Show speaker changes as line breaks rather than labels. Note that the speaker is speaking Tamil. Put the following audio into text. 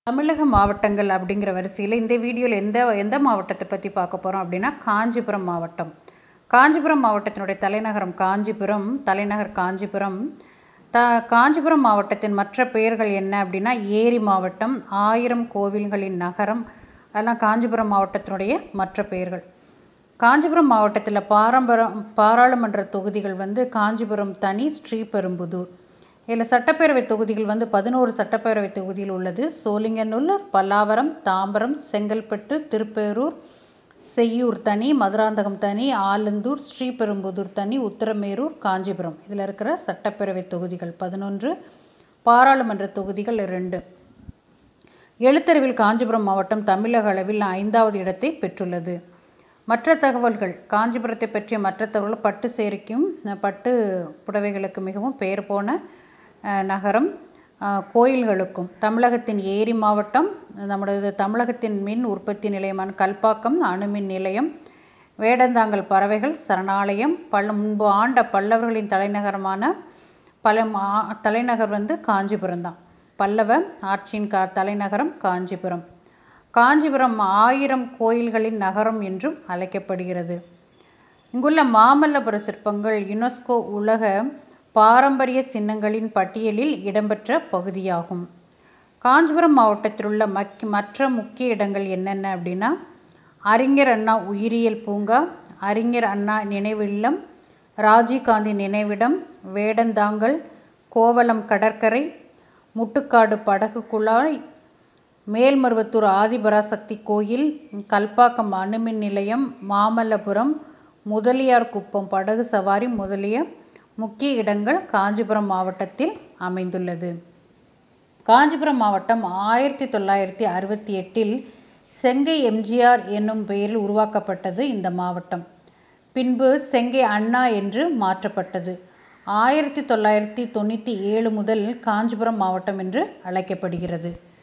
தமிழக மாவட்டங்கள் அப்படிங்கிற வரிசையில் இந்த வீடியோவில் எந்த எந்த மாவட்டத்தை பற்றி பார்க்க போகிறோம் அப்படின்னா காஞ்சிபுரம் மாவட்டம் காஞ்சிபுரம் மாவட்டத்தினுடைய தலைநகரம் காஞ்சிபுரம் தலைநகர் காஞ்சிபுரம் த காஞ்சிபுரம் மாவட்டத்தின் மற்ற பெயர்கள் என்ன அப்படின்னா ஏரி மாவட்டம் ஆயிரம் கோவில்களின் நகரம் அதெல்லாம் காஞ்சிபுரம் மாவட்டத்தினுடைய மற்ற பெயர்கள் காஞ்சிபுரம் மாவட்டத்தில் பாரம்பரம் பாராளுமன்ற தொகுதிகள் வந்து காஞ்சிபுரம் தனி ஸ்ரீபெரும்புதூர் இதில் சட்டப்பேரவை தொகுதிகள் வந்து பதினோரு சட்டப்பேரவை தொகுதியில் உள்ளது சோழிங்கநல்லூர் பல்லாவரம் தாம்பரம் செங்கல்பட்டு திருப்பேரூர் செய்யூர் தனி மதுராந்தகம் தனி ஆலந்தூர் ஸ்ரீபெரும்புதூர் தனி உத்தரமேரூர் காஞ்சிபுரம் இதில் இருக்கிற சட்டப்பேரவை தொகுதிகள் பதினொன்று பாராளுமன்ற தொகுதிகள் ரெண்டு எழுத்தறிவில் காஞ்சிபுரம் மாவட்டம் தமிழக அளவில் ஐந்தாவது இடத்தை பெற்றுள்ளது மற்ற தகவல்கள் காஞ்சிபுரத்தை பற்றிய மற்ற தகவல்கள் பட்டு சேரிக்கும் பட்டு புடவைகளுக்கு மிகவும் பெயர் போன அஹ், நகரம் அஹ், கோயில்களுக்கும் தமிழகத்தின் ஏரி மாவட்டம் நம்முடைய தமிழகத்தின் மின் உற்பத்தி நிலையமான கல்பாக்கம் அணுமின் நிலையம் வேடந்தாங்கல் பறவைகள் சரணாலயம் பல முன்பு ஆண்ட பல்லவர்களின் தலைநகரமான பல மா- தலைநகர் வந்து காஞ்சிபுரம் தான் பல்லவ ஆட்சியின் கா தலைநகரம் காஞ்சிபுரம் காஞ்சிபுரம் ஆயிரம் கோயில்களின் நகரம் என்றும் அழைக்கப்படுகிறது இங்குள்ள மாமல்லபுர சிற்பங்கள் யுனெஸ்கோ உலக பாரம்பரிய சின்னங்களின் பட்டியலில் இடம்பெற்ற பகுதியாகும் காஞ்சிபுரம் மாவட்டத்தில் உள்ள மக் மற்ற முக்கிய இடங்கள் என்னென்ன அப்படின்னா அறிஞர் அண்ணா உயிரியல் பூங்கா அறிஞர் அண்ணா நினைவு இல்லம் ராஜீவ்காந்தி நினைவிடம் வேடந்தாங்கல் கோவளம் கடற்கரை முட்டுக்காடு படகு குழாய் மேல்மருவத்தூர் ஆதிபராசக்தி கோயில் கல்பாக்கம் அணுமின் நிலையம் மாமல்லபுரம் முதலியார் குப்பம் படகு சவாரி முதலிய முக்கிய இடங்கள் காஞ்சிபுரம் மாவட்டத்தில் அமைந்துள்ளது காஞ்சிபுரம் மாவட்டம் ஆயிரத்தி தொள்ளாயிரத்தி அறுபத்தி எட்டில் செங்கை எம்ஜிஆர் என்னும் பெயரில் உருவாக்கப்பட்டது இந்த மாவட்டம் பின்பு செங்கை அண்ணா என்று மாற்றப்பட்டது ஆயிரத்தி தொள்ளாயிரத்தி தொண்ணூற்றி ஏழு முதல் காஞ்சிபுரம் மாவட்டம் என்று அழைக்கப்படுகிறது